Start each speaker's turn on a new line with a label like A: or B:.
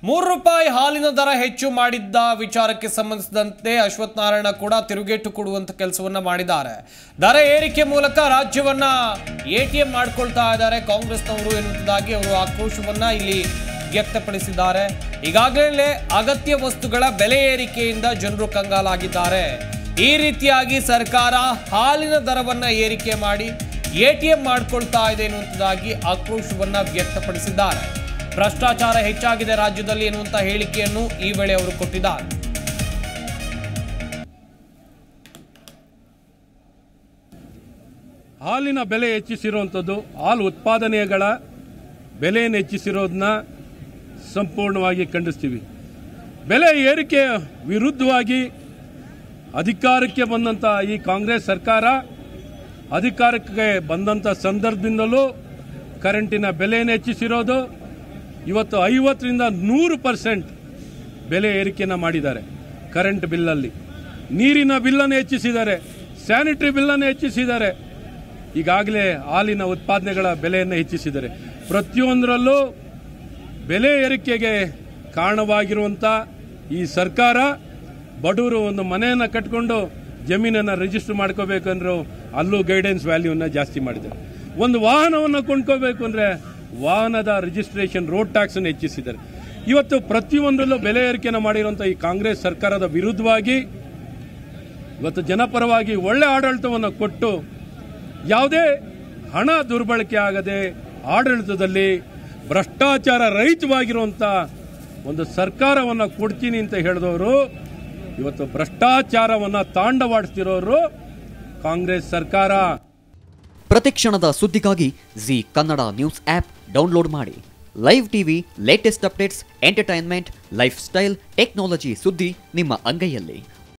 A: ಮೂರು ರೂಪಾಯಿ ಹಾಲಿನ ದರ ಹೆಚ್ಚು ಮಾಡಿದ್ದ ವಿಚಾರಕ್ಕೆ ಸಂಬಂಧಿಸಿದಂತೆ ಅಶ್ವಥ್ ನಾರಾಯಣ ಕೂಡ ತಿರುಗೇಟು ಕೊಡುವಂತ ಕೆಲಸವನ್ನ ಮಾಡಿದ್ದಾರೆ ದರ ಏರಿಕೆ ಮೂಲಕ ರಾಜ್ಯವನ್ನ ಎಟಿಎಂ ಮಾಡ್ಕೊಳ್ತಾ ಇದ್ದಾರೆ ಕಾಂಗ್ರೆಸ್ನವರು ಎನ್ನುವುದಾಗಿ ಅವರು ಆಕ್ರೋಶವನ್ನ ಇಲ್ಲಿ ವ್ಯಕ್ತಪಡಿಸಿದ್ದಾರೆ ಈಗಾಗಲೇ ಅಗತ್ಯ ವಸ್ತುಗಳ ಬೆಲೆ ಏರಿಕೆಯಿಂದ ಜನರು ಕಂಗಾಲಾಗಿದ್ದಾರೆ ಈ ರೀತಿಯಾಗಿ ಸರ್ಕಾರ ಹಾಲಿನ ದರವನ್ನ ಏರಿಕೆ ಮಾಡಿ ಎಟಿಎಂ ಮಾಡ್ಕೊಳ್ತಾ ಇದೆ ಎನ್ನುವಂಥದ್ದಾಗಿ ಆಕ್ರೋಶವನ್ನ ವ್ಯಕ್ತಪಡಿಸಿದ್ದಾರೆ ಭ್ರಷ್ಟಾಚಾರ ಹೆಚ್ಚಾಗಿದೆ ರಾಜ್ಯದಲ್ಲಿ ಎನ್ನುವಂತ ಹೇಳಿಕೆಯನ್ನು ಈ ವೇಳೆ ಅವರು ಕೊಟ್ಟಿದ್ದಾರೆ
B: ಹಾಲಿನ ಬೆಲೆ ಹೆಚ್ಚಿಸಿರುವಂಥದ್ದು ಹಾಲು ಉತ್ಪಾದನೆಗಳ ಬೆಲೆಯನ್ನು ಹೆಚ್ಚಿಸಿರೋದನ್ನ ಸಂಪೂರ್ಣವಾಗಿ ಖಂಡಿಸ್ತೀವಿ ಬೆಲೆ ಏರಿಕೆ ವಿರುದ್ಧವಾಗಿ ಅಧಿಕಾರಕ್ಕೆ ಬಂದಂಥ ಈ ಕಾಂಗ್ರೆಸ್ ಸರ್ಕಾರ ಅಧಿಕಾರಕ್ಕೆ ಬಂದಂಥ ಸಂದರ್ಭದಿಂದಲೂ ಕರೆಂಟಿನ ಬೆಲೆಯನ್ನು ಹೆಚ್ಚಿಸಿರೋದು ಇವತ್ತು ಐವತ್ತರಿಂದ ನೂರು ಪರ್ಸೆಂಟ್ ಬೆಲೆ ಏರಿಕೆಯನ್ನು ಮಾಡಿದ್ದಾರೆ ಕರೆಂಟ್ ಬಿಲ್ಲಲ್ಲಿ ನೀರಿನ ಬಿಲ್ಲನ್ನು ಹೆಚ್ಚಿಸಿದ್ದಾರೆ ಸ್ಯಾನಿಟರಿ ಬಿಲ್ಲನ್ನು ಹೆಚ್ಚಿಸಿದ್ದಾರೆ ಈಗಾಗಲೇ ಹಾಲಿನ ಉತ್ಪಾದನೆಗಳ ಬೆಲೆಯನ್ನು ಹೆಚ್ಚಿಸಿದ್ದಾರೆ ಪ್ರತಿಯೊಂದರಲ್ಲೂ ಬೆಲೆ ಏರಿಕೆಗೆ ಕಾರಣವಾಗಿರುವಂಥ ಈ ಸರ್ಕಾರ ಬಡವರು ಒಂದು ಮನೆಯನ್ನು ಕಟ್ಕೊಂಡು ಜಮೀನನ್ನು ರಿಜಿಸ್ಟರ್ ಮಾಡ್ಕೋಬೇಕಂದ್ರು ಅಲ್ಲೂ ಗೈಡೆನ್ಸ್ ವ್ಯಾಲ್ಯೂನ ಜಾಸ್ತಿ ಮಾಡಿದ್ದಾರೆ ಒಂದು ವಾಹನವನ್ನು ಕೊಂಡ್ಕೋಬೇಕು ಅಂದರೆ ವಾಹನದ ರಿಜಿಸ್ಟ್ರೇಷನ್ ರೋಡ್ ಟ್ಯಾಕ್ಸನ್ನು ಹೆಚ್ಚಿಸಿದ್ದಾರೆ ಇವತ್ತು ಪ್ರತಿಯೊಂದರಲ್ಲೂ ಬೆಲೆ ಏರಿಕೆಯನ್ನು ಮಾಡಿರುವಂಥ ಈ ಕಾಂಗ್ರೆಸ್ ಸರ್ಕಾರದ ವಿರುದ್ಧವಾಗಿ ಇವತ್ತು ಜನಪರವಾಗಿ ಒಳ್ಳೆ ಆಡಳಿತವನ್ನು ಕೊಟ್ಟು ಯಾವುದೇ ಹಣ ದುರ್ಬಳಕೆ ಆಗದೆ ಆಡಳಿತದಲ್ಲಿ ಭ್ರಷ್ಟಾಚಾರ ರಹಿತವಾಗಿರುವಂಥ ಒಂದು ಸರ್ಕಾರವನ್ನು ಕೊಡ್ತೀನಿ ಅಂತ ಹೇಳಿದವರು ಇವತ್ತು ಭ್ರಷ್ಟಾಚಾರವನ್ನು ತಾಂಡವಾಡಿಸ್ತಿರೋರು ಕಾಂಗ್ರೆಸ್ ಸರ್ಕಾರ
C: ಪ್ರತಿಕ್ಷಣದ ಸುದ್ದಿಗಾಗಿ Zee Kannada news app download ಮಾಡಿ live TV latest updates entertainment life style technology ಸುದ್ದಿ ನಿಮ್ಮ ಅಂಗೈಯಲ್ಲಿ